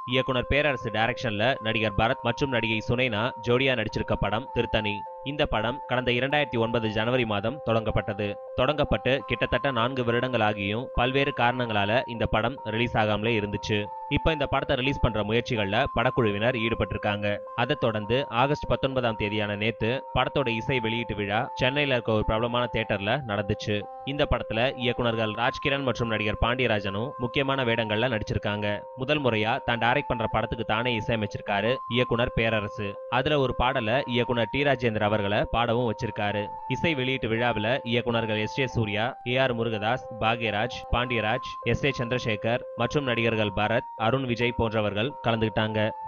இயக்குனர் பேரரசு டைரக்ஷன்ல நடிகர் பரத் மற்றும் நடிகை சுனைனா ஜோடியா நடிச்சிருக்க படம் திருத்தணி இந்த படம் கடந்த இரண்டாயிரத்தி ஒன்பது ஜனவரி மாதம் தொடங்கப்பட்டது தொடங்கப்பட்டு கிட்டத்தட்ட நான்கு வருடங்கள் ஆகியும் பல்வேறு காரணங்களால இந்த படம் ரிலீஸ் ஆகாமலே இருந்துச்சு இப்போ இந்த படத்தை ரிலீஸ் பண்ற முயற்சிகள்ல படக்குழுவினர் ஈடுபட்டிருக்காங்க அதை தொடர்ந்து ஆகஸ்ட் பத்தொன்பதாம் தேதியான நேத்து படத்தோட இசை வெளியீட்டு விழா சென்னையில இருக்க ஒரு பிரபலமான தியேட்டர்ல நடந்துச்சு இந்த படத்துல இயக்குனர்கள் ராஜ்கிரண் மற்றும் நடிகர் பாண்டியராஜனும் முக்கியமான வேடங்கள்ல நடிச்சிருக்காங்க முதல் முறையா தான் டைரக்ட் பண்ற படத்துக்கு தானே இசையமைச்சிருக்காரு இயக்குனர் பேரரசு அதுல ஒரு பாடலை இயக்குனர் டி ராஜேந்தர் அவர்களை பாடவும் வச்சிருக்காரு இசை வெளியீட்டு விழாவில் இயக்குனர்கள் S J Surya A R Murugadoss Bhagyaraj Pandiraj S A Chandrasekhar மற்றும் நடிகர்கள் பரத் அருண் விஜய் போன்றவர்கள் கலந்துக்கிட்டாங்க